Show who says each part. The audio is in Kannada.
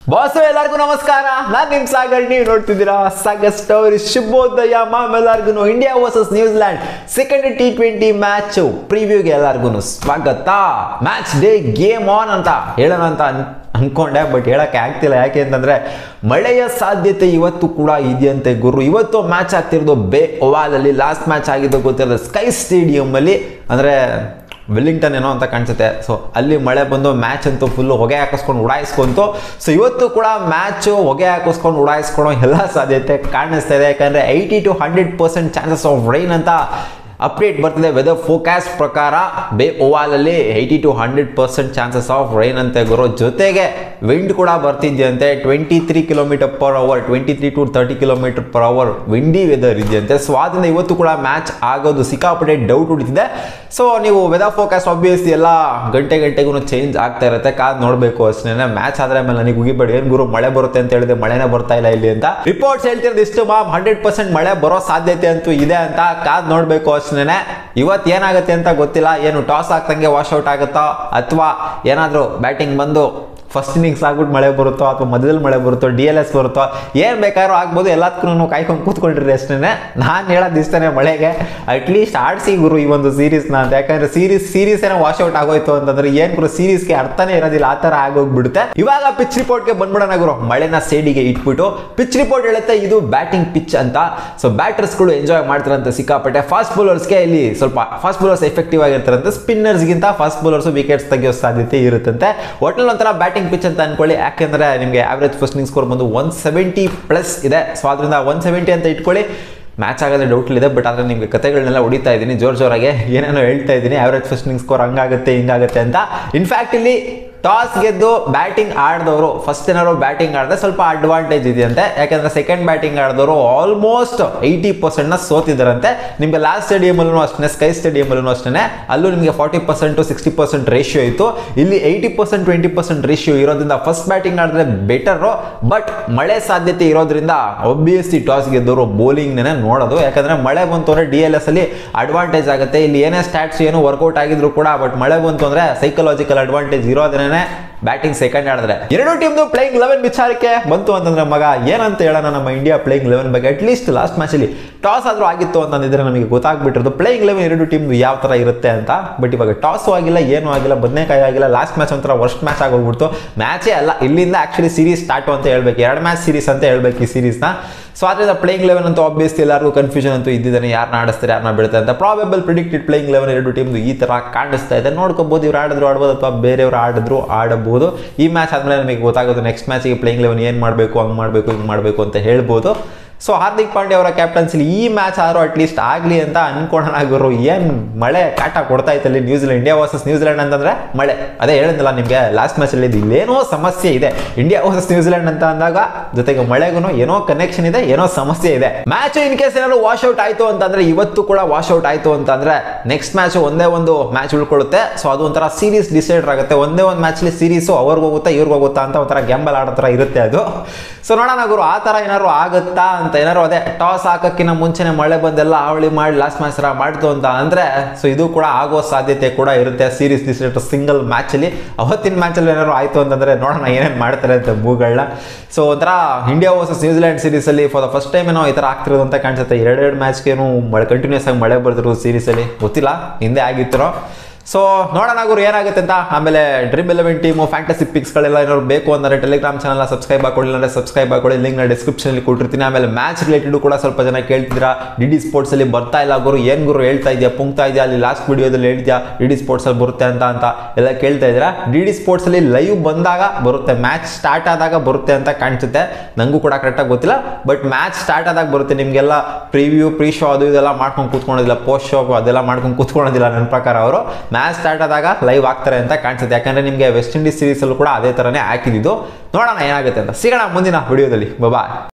Speaker 1: ಬಾಸ್ ಎಲ್ಲರಿಗೂ ನಮಸ್ಕಾರ ನಾನ್ ನಿಮ್ ಸಾಗರ್ ನೀವು ನೋಡ್ತಿದ್ದೀರಾ ಸಾಗರ್ ಸ್ಟೋರಿ ಶುಭೋದಯ ಮಾಮ್ ಎಲ್ಲರಿಗೂ India versus New Zealand second T twenty match ಪ್ರಿವ್ಯೂಗೆ ಎಲ್ಲರಿಗೂ ಸ್ವಾಗತ ಮ್ಯಾಚ್ ಡೇ ಗೇಮ್ ಆನ್ ಅಂತ ಹೇಳೋಣ ಅಂತ ಅನ್- ಅನ್ಕೊಂಡೆ ಬಟ್ ಹೇಳಕ್ಕೆ ಆಗ್ತಿಲ್ಲ ಯಾಕೆ ಅಂತಂದ್ರೆ ಮಳೆಯ ಸಾಧ್ಯತೆ ಇವತ್ತು ಕೂಡ ಇದೆಯಂತೆ ಗುರು ಇವತ್ತು ಮ್ಯಾಚ್ ಆಗ್ತಿರೋದು ಬೇ ಓವಾಲಲ್ಲಿ ಲಾಸ್ಟ್ ಮ್ಯಾಚ್ ಆಗಿದ್ದು ಗೊತ್ತಿರೋದು ಸ್ಕೈ ಸ್ಟೇಡಿಯಂ ಅಲ್ಲಿ ಅಂದ್ರೆ ವೆಲ್ಲಿಂಗ್ಟನ್ ಏನೋ ಅಂತ ಕಾಣಿಸುತ್ತೆ ಸೊ ಅಲ್ಲಿ ಮಳೆ ಬಂದು ಮ್ಯಾಚ್ ಅಂತೂ ಫುಲ್ಲು ಹೊಗೆ ಹಾಕಿಸ್ಕೊಂಡು ಉಡಾಯಿಸ್ಕೊಂತು ಸೊ ಇವತ್ತು ಕೂಡ ಮ್ಯಾಚು ಹೊಗೆ ಹಾಕಿಸ್ಕೊಂಡು ಉಡಾಯಿಸ್ಕೊಳೋ ಎಲ್ಲ ಸಾಧ್ಯತೆ ಕಾಣಿಸ್ತಾ ಇದೆ ಯಾಕಂದರೆ eighty to hundred percent chances of rain ಅಂತ ಅಪ್ಡೇಟ್ ಬರ್ತಿದೆ ವೆದರ್ ಫೋಕಾಸ್ಟ್ ಪ್ರಕಾರ ಬೇ ಓವಾಲಲ್ಲಿ eighty to hundred percent chances of rain ಅಂತೆ ಗುರು ಜೊತೆಗೆ ವಿಂಡ್ ಕೂಡ ಬರ್ತಿದ್ಯಂತೆ twenty three kilometre per hour twenty three to thirty kilometre per hour windy weather ಇದೆಯಂತೆ ಸೊ ಆದ್ದರಿಂದ ಇವತ್ತು ಕೂಡ ಮ್ಯಾಚ್ ಆಗೋದು ಸಿಕ್ಕಾಪಟ್ಟೆ ಡೌಟ್ ಉಳಿತಿದೆ ಸೊ ನೀವು ವೆದರ್ ಫೋಕಾಸ್ಟ್ ಆಬ್ವಿಯಸ್ಲಿ ಎಲ್ಲ ಗಂಟೆ ಗಂಟೆಗೂ ಚೇಂಜ್ ಆಗ್ತಾ ಇರುತ್ತೆ ಕಾದ್ ನೋಡಬೇಕು ಅಷ್ಟೇ ಮ್ಯಾಚ್ ಆದ್ರೆ ಮೇಲೆ ನನಗೆ ಉಗಿಬೇಡಿ ಏನ್ ಗುರು ಮಳೆ ಬರುತ್ತೆ ಅಂತ ಹೇಳಿದೆ ಮಳೆನೇ ಬರ್ತಾ ಇಲ್ಲ ಇಲ್ಲಿ ಅಂತ ರಿಪೋರ್ಟ್ಸ್ ಹೇಳ್ತಿರೋದು ಇಷ್ಟು ಮಾಮ್ ಹಂಡ್ರೆಡ್ ಪರ್ಸೆಂಟ್ ಮಳೆ ಬರೋ ಸಾಧ್ಯತೆ ಅಂತೂ ಇದೆ ಅಂತ ಕಾದ್ ನೋಡಬೇಕು ಅಷ್ಟೇ ಇವತ್ತು ಏನಾಗುತ್ತೆ ಅಂತ ಗೊತ್ತಿಲ್ಲ ಏನು ಟಾಸ್ ಆಗ್ತಂಗೆ ವಾಶ್ ಔಟ್ ಆಗುತ್ತೋ ಅಥವಾ ಏನಾದರೂ ಬ್ಯಾಟಿಂಗ್ ಬಂದು ಫಸ್ಟ್ ಇನ್ನಿಂಗ್ಸ್ ಆಗ್ಬಿಟ್ಟು ಮಳೆ ಬರುತ್ತೋ ಅಥವಾ ಮಧ್ಯದಲ್ಲಿ ಮಳೆ ಬರುತ್ತೋ ಡಿ ಎಲ್ ಎಸ್ ಬರುತ್ತೋ ಏನು ಬೇಕಾದ್ರೂ ಆಗ್ಬೋದು ಎಲ್ಲದಕ್ಕೂ ಕಾಯ್ಕೊಂಡು ಕೂತ್ಕೊಂಡಿರಿ ಅಷ್ಟೇ ನಾನು ಹೇಳೋದು ಇಷ್ಟನೇ ಮಳೆಗೆ ಅಟ್ಲೀಸ್ಟ್ ಆಡಿಸಿ ಗುರು ಈ ಒಂದು ಸೀರೀಸ್ನ ಅಂತ ಯಾಕಂದ್ರೆ ಸೀರೀಸ್ ಸೀರೀಸ್ ಏನೋ ವಾಶ್ ಔಟ್ ಆಗೋಯ್ತು ಅಂತಂದ್ರೆ ಏನ್ ಗುರು ಸೀರೀಸ್ಗೆ ಅರ್ಥನೇ ಇರೋದಿಲ್ಲ ಆ ಥರ ಆಗೋಗ್ಬಿಡುತ್ತೆ ಇವಾಗ ಪಿಚ್ ರಿಪೋರ್ಟ್ಗೆ ಬಂದ್ಬಿಡೋಣ ಗುರು ಮಳೆನ ಸೇಡಿಗೆ ಇಟ್ಬಿಟ್ಟು ಪಿಚ್ ರಿಪೋರ್ಟ್ ಹೇಳುತ್ತೆ ಇದು ಬ್ಯಾಟಿಂಗ್ ಪಿಚ್ ಅಂತ ಸೊ ಬ್ಯಾಟರ್ಸ್ಗಳು ಎಂಜಾಯ್ ಮಾಡ್ತಾರಂತೆ ಸಿಕ್ಕಾಪಟ್ಟೆ ಫಾಸ್ಟ್ ಬೌಲರ್ಸ್ಗೆ ಇಲ್ಲಿ ಸ್ವಲ್ಪ ಫಾಸ್ಟ್ ಬೌಲರ್ಸ್ ಎಫೆಕ್ಟಿವ್ ಆಗಿರ್ತಾರಂತೆ ಸ್ಪಿನ್ನರ್ಸ್ಗಿಂತ ಫಾಸ್ಟ್ ಬೌಲರ್ಸ್ ವಿಕೆಟ್ಸ್ ತೆಗೆಯೋ ಸಾಧ್ಯತೆ ಇರುತ್ತಂತೆ ಒಟ್ನಲ್ಲಿ ಒಂಥರ ಬ್ಯಾಟಿಂಗ್ ಪಿಚ್ ಅಂತ ಅನ್ಕೊಳ್ಳಿ ಯಾಕೆಂದ್ರೆ ನಿಮಗೆ ಆವರೇಜ್ ಫಸ್ಟ್ ಸ್ಕೋರ್ ಬಂದು ಒನ್ ಸೆವೆಂಟಿ ಪ್ಲಸ್ ಇದೆ ಸೊ ಅದರಿಂದ ಒನ್ ಸೆವೆಂಟಿ ಅಂತ ಇಟ್ಕೊಳ್ಳಿ ಮ್ಯಾಚ್ ಆಗೋದೇ ಡೌಟ್ ಇದೆ ಬಟ್ ಆದರೆ ನಿಮಗೆ ಕತೆಗಳನ್ನೆಲ್ಲ ಹೊಡಿತಾ ಇದ್ದೀನಿ ಜೋರ್ ಜೋರಾಗೆ ಏನೇನೋ ಹೇಳ್ತಾ ಇದ್ದೀನಿ ಆವರೇಜ್ ಫಸ್ಟ್ ಸ್ಕೋರ್ ಹಂಗಾಗುತ್ತೆ ಹಿಂಗಾಗುತ್ತೆ ಅಂತ ಇನ್ಫ್ಯಾಕ್ಟ್ ಇಲ್ಲಿ ಟಾಸ್ ಗೆದ್ದು ಬ್ಯಾಟಿಂಗ್ ಆಡಿದವರು ಫಸ್ಟ್ ಏನಾದ್ರು ಬ್ಯಾಟಿಂಗ್ ಆಡಿದ್ರೆ ಸ್ವಲ್ಪ ಅಡ್ವಾಂಟೇಜ್ ಇದೆಯಂತೆ ಯಾಕಂದ್ರೆ ಸೆಕೆಂಡ್ ಬ್ಯಾಟಿಂಗ್ ಆಡಿದವರು ಆಲ್ಮೋಸ್ಟ್ ಏಯ್ಟಿ ಪರ್ಸೆಂಟ್ನ ಸೋತಿದ್ದಾರಂತೆ ನಿಮಗೆ ಲಾಸ್ಟ್ ಸ್ಟೇಡಿಯಮಲ್ಲೂ ಅಷ್ಟೇ ಸ್ಕೈ ಸ್ಟೇಡಿಯಮಲ್ಲೂ ಅಷ್ಟೇ ಅಲ್ಲೂ ನಿಮಗೆ forty percent to sixty percent ratio ಇತ್ತು ಇಲ್ಲಿ eighty percent twenty percent ratio ಇರೋದ್ರಿಂದ ಫಸ್ಟ್ ಬ್ಯಾಟಿಂಗ್ ಆಡಿದ್ರೆ ಬೆಟರು ಬಟ್ ಮಳೆ ಸಾಧ್ಯತೆ ಇರೋದ್ರಿಂದ ಒಬ್ಬಿಯಸ್ಲಿ ಟಾಸ್ ಗೆದ್ದವರು ಬೌಲಿಂಗ್ನೇ ನೋಡೋದು ಯಾಕಂದ್ರೆ ಮಳೆ ಬಂತು ಅಂದ್ರೆ ಡಿ ಎಲ್ ಎಸ್ ಅಲ್ಲಿ ಅಡ್ವಾಂಟೇಜ್ ಆಗುತ್ತೆ ಇಲ್ಲಿ ಏನೇ ಸ್ಟ್ಯಾಟ್ಸ್ ಏನು ವರ್ಕೌಟ್ ಆಗಿದ್ರು ಕೂಡ ಬಟ್ ಮಳೆ ಬಂತು ಅಂದ್ರೆ ಸೈಕಲಾಜಿಕಲ್ ಅಡ್ವಾಂಟೇಜ್ ಇರೋದ್ರೇನೆ ಬ್ಯಾಟಿಂಗ್ ಸೆಕೆಂಡ್ ಆಡಿದ್ರೆ ಎರಡು ಟೀಮ್ದು ಪ್ಲೇಯಿಂಗ್ ಲೆವೆನ್ ವಿಚಾರಕ್ಕೆ ಬಂತು ಅಂತಂದ್ರೆ ಮಗ ಏನಂತ ಹೇಳೋಣ ನಮ್ಮ ಇಂಡಿಯಾ ಪ್ಲೇಯಿಂಗ್ ಲೆವೆನ್ ಬಗ್ಗೆ ಅಟ್ಲೀಸ್ಟ್ ಲಾಸ್ಟ್ ಮ್ಯಾಚಲ್ಲಿ ಟಾಸ್ ಆದ್ರೂ ಆಗಿತ್ತು ಅಂತಂದಿದ್ರೆ ನಮಗೆ ಗೊತ್ತಾಗ್ಬಿಟ್ಟಿರೋದು ಪ್ಲೇಯಿಂಗ್ ಲೆವೆನ್ ಎರಡು ಟೀಮ್ ಯಾವ ತರ ಇರುತ್ತೆ ಅಂತ ಬಟ್ ಇವಾಗ ಟಾಸು ಆಗಿಲ್ಲ ಏನೂ ಆಗಿಲ್ಲ ಬದನೇಕಾಯಿ ಆಗಿಲ್ಲ ಲಾಸ್ಟ್ ಮ್ಯಾಚ್ ಒಂಥರ ವರ್ಸ್ಟ್ ಮ್ಯಾಚ್ ಆಗೋಗ್ಬಿಡ್ತು ಮ್ಯಾಚೇ ಅಲ್ಲ ಇಲ್ಲಿಂದ ಆಕ್ಚುಲಿ ಸೀರೀಸ್ ಸ್ಟಾರ್ಟ್ ಅಂತ ಹೇಳ್ಬೇಕು ಎರಡು ಮ್ಯಾಚ್ ಸೀರೀಸ್ ಅಂತ ಹೇಳ್ಬೇಕು ಈ ಸೀರೀಸ್ನ ಸೊ ಅದರಿಂದ ಪ್ಲೇಯಿಂಗ್ ಲೆವೆನ್ ಅಂತೂ ಆಬ್ವಿಯಸ್ಲಿ ಎಲ್ಲರಿಗೂ ಕನ್ಫ್ಯೂಷನ್ ಅಂತೂ ಇದ್ದಿದ್ದಾನೆ ಯಾರನ್ನ ಆಡಿಸ್ತಾರೆ ಯಾರನ್ನ ಬಿಡ್ತಾರೆ ಅಂತ ಪ್ರಾಬೆಬಲ್ ಪ್ರಿಡಿಕ್ಟೆಡ್ ಪ್ಲೇಯಿಂಗ್ ಲೆವೆನ್ ಎರಡು ಟೀಮ್ದು ಈ ಥರ ಕಾಣಿಸ್ತಾ ಇದೆ ನೋಡ್ಕೋಬೋದು ಇವ್ರು ಆಡಿದ್ರು ಆಡ್ಬೋದು ಅಥವಾ ಬೇರೆಯವರು ಆಡಿದ್ರು ಆಡಬಹುದು ಈ ಮ್ಯಾಚ್ ಆದಮೇಲೆ ನಮಗೆ ಗೊತ್ತಾಗೋದು ನೆಕ್ಸ್ಟ್ ಮ್ಯಾಚಿಗೆ ಪ್ಲೇಯಿಂಗ್ ಲೆವೆನ್ ಏನು ಮಾಡಬೇಕು ಹಂಗೆ ಮಾಡಬೇಕು ಹಿಂಗೆ ಮಾಡಬೇಕು ಅಂತ ಹೇಳ್ಬೋದು ಸೊ ಹಾರ್ದಿಕ್ ಪಾಂಡ್ಯ ಅವರ ಕ್ಯಾಪ್ಟನ್ಸಿಲಿ ಈ ಮ್ಯಾಚ್ ಆದರೂ ಅಟ್ಲೀಸ್ಟ್ ಆಗಲಿ ಅಂತ ಅನ್ಕೊಳ್ಳೋಣ ಗುರು ಏನು ಮಳೆ ಕಾಟ ಕೊಡ್ತಾ ಇತ್ತಲ್ಲಿ ನ್ಯೂಜಿಲೆಂಡ್ ಇಂಡಿಯಾ ವರ್ಸಸ್ ನ್ಯೂಜಿಲೆಂಡ್ ಅಂತಂದ್ರೆ ಮಳೆ ಅದೇ ಹೇಳಿದ್ನಲ್ಲ ನಿಮಗೆ ಲಾಸ್ಟ್ ಮ್ಯಾಚಲ್ಲಿ ಇದು ಇಲ್ಲೇನೋ ಸಮಸ್ಯೆ ಇದೆ ಇಂಡಿಯಾ ವರ್ಸಸ್ ನ್ಯೂಜಿಲೆಂಡ್ ಅಂತ ಅಂದಾಗ ಜೊತೆಗೆ ಮಳೆಗೂ ಏನೋ ಕನೆಕ್ಷನ್ ಇದೆ ಏನೋ ಸಮಸ್ಯೆ ಇದೆ ಮ್ಯಾಚ್ ಇನ್ ಕೇಸ್ ಏನಾದ್ರು ವಾಶ್ ಔಟ್ ಆಯಿತು ಅಂತಂದ್ರೆ ಇವತ್ತು ಕೂಡ ವಾಶ್ ಔಟ್ ಆಯಿತು ಅಂತಂದ್ರೆ ನೆಕ್ಸ್ಟ್ ಮ್ಯಾಚ್ ಒಂದೇ ಒಂದು ಮ್ಯಾಚ್ ಉಳ್ಕೊಳ್ಳುತ್ತೆ ಸೊ ಅದು ಒಂಥರ ಸೀರೀಸ್ ಡಿಸೈಡರ್ ಆಗುತ್ತೆ ಒಂದೇ ಒಂದು ಮ್ಯಾಚ್ಲಿ ಸೀರೀಸು ಅವ್ರಿಗೆ ಹೋಗುತ್ತಾ ಇವ್ರಿಗೆ ಹೋಗುತ್ತಾ ಅಂತ ಒಂಥರ ಗ್ಯಾಂಬಲ್ ಆಡೋ ಥರ ಇರುತ್ತೆ ಅದು ಸೊ ನೋಡೋಣ ಗುರು ಆ ಥರ ಏನಾದ್ರು ಆಗುತ್ತಾ ಅಂತ ಏನಾದ್ರು ಅದೇ ಟಾಸ್ ಹಾಕಕ್ಕಿಂತ ಮುಂಚೆನೆ ಮಳೆ ಬಂದೆಲ್ಲ ಹಾವಳಿ ಮಾಡಿ ಲಾಸ್ಟ್ ಮ್ಯಾಚ್ ಮಾಡ್ತು ಅಂತ ಅಂದ್ರೆ ಸೊ ಇದು ಕೂಡ ಆಗೋ ಸಾಧ್ಯತೆ ಕೂಡ ಇರುತ್ತೆ ಸೀರೀಸ್ ಡಿಸೈಡರ್ ಸಿಂಗಲ್ ಮ್ಯಾಚಲ್ಲಿ ಅವತ್ತಿನ ಮ್ಯಾಚಲ್ಲಿ ಏನಾದ್ರು ಆಯಿತು ಅಂತಂದ್ರೆ ನೋಡೋಣ ಏನೇನು ಮಾಡ್ತಾರೆ ಅಂತ ಮೂಗಳನ್ನ ಸೊ ಒಂಥರ ಇಂಡಿಯಾ ವರ್ಸಸ್ ನ್ಯೂಜಿಲೆಂಡ್ ಸೀರೀಸಲ್ಲಿ ಫಾರ್ ದ ಫಸ್ಟ್ ಟೈಮ್ ಏನೋ ಈ ಥರ ಆಗ್ತಿರೋದು ಅಂತ ಕಾಣಿಸುತ್ತೆ ಎರಡೆರಡು ಮ್ಯಾಚ್ಗೇನು ಮಳೆ ಕಂಟಿನ್ಯೂಸ್ ಆಗಿ ಮಳೆ ಬರ್ತಿರೋದು ಸೀರೀಸಲ್ಲಿ ಗೊತ್ತಿಲ್ಲ ಹಿಂದೆ ಆಗಿತ್ತಿರೋ ಸೊ ನೋಡೋಣ ಗುರು ಏನಾಗುತ್ತೆ ಅಂತ ಆಮೇಲೆ ಡ್ರೀಮ್ ಎಲೆವೆನ್ ಟೀಮು ಫ್ಯಾಂಟಸಿ ಪಿಕ್ಸ್ಗಳೆಲ್ಲ ಏನಾದ್ರು ಬೇಕು ಅಂದರೆ ಟೆಲಿಗ್ರಾಮ್ ಚಾನಲ್ನ ಸಬ್ಸ್ಕ್ರೈಬ್ ಹಾಕೊಳ್ಳಿ ಅಂದರೆ ಸಬ್ಸ್ಕ್ರೈಬ್ ಹಾಕೊಳ್ಳಿ ಲಿಂಕ್ನ ಡಿಸ್ಕ್ರಿಪ್ಷನಲ್ಲಿ ಕೊಟ್ಟಿರ್ತೀನಿ ಆಮೇಲೆ ಮ್ಯಾಚ್ ರಿಲೇಟೆಡ್ ಕೂಡ ಸ್ವಲ್ಪ ಜನ ಕೇಳ್ತಿದ್ದೀರಾ ಡಿ ಡಿ ಸ್ಪೋರ್ಟ್ಸಲ್ಲಿ ಬರ್ತಾ ಇಲ್ಲ ಗುರು ಏನು ಗುರು ಹೇಳ್ತಾ ಇದೆಯಾ ಪುಂಕ್ತಾ ಇದೆಯಾ ಅಲ್ಲಿ ಲಾಸ್ಟ್ ವಿಡಿಯೋದಲ್ಲಿ ಹೇಳ್ತೀಯಾ ಡಿ ಡಿ ಸ್ಪೋರ್ಟ್ಸಲ್ಲಿ ಬರುತ್ತೆ ಅಂತ ಅಂತ ಎಲ್ಲ ಕೇಳ್ತಾ ಇದ್ದೀರಾ ಡಿ ಡಿ ಸ್ಪೋರ್ಟ್ಸಲ್ಲಿ ಲೈವ್ ಬಂದಾಗ ಬರುತ್ತೆ ಮ್ಯಾಚ್ ಸ್ಟಾರ್ಟ್ ಆದಾಗ ಬರುತ್ತೆ ಅಂತ ಕಾಣಿಸುತ್ತೆ ನನಗೂ ಕೂಡ ಕರೆಕ್ಟಾಗಿ ಗೊತ್ತಿಲ್ಲ ಬಟ್ ಮ್ಯಾಚ್ ಸ್ಟಾರ್ಟ್ ಆದಾಗ ಬರುತ್ತೆ ನಿಮಗೆಲ್ಲ ಪ್ರಿವ್ಯೂ ಪ್ರೀ ಶೋ ಅದು ಇದೆಲ್ಲ ಮಾಡ್ಕೊಂಡು ಕೂತ್ಕೊಳ್ಳೋದಿಲ್ಲ ಪೋಸ್ಟ್ ಶೋ ಅದೆಲ್ಲ ಮಾಡ್ಕೊಂಡು ಕೂತ್ಕೊಳ್ಳೋದಿಲ್ಲ ನನ್ನ ಪ್ರಕಾರ ಅವರು ಮ್ಯಾಚ್ ಸ್ಟಾರ್ಟ್ ಆದಾಗ ಲೈವ್ ಆಗ್ತಾರೆ ಅಂತ ಕಾಣಿಸುತ್ತೆ ಯಾಕಂದ್ರೆ ನಿಮಗೆ ವೆಸ್ಟ್ ಇಂಡೀಸ್ ಸೀರೀಸಲ್ಲೂ ಕೂಡ ಅದೇ ಥರನೇ ಹಾಕಿದ್ದು ನೋಡೋಣ ಏನಾಗುತ್ತೆ ಅಂತ ಸಿಗೋಣ ಮುಂದಿನ ವಿಡಿಯೋದಲ್ಲಿ ಬಾಯ್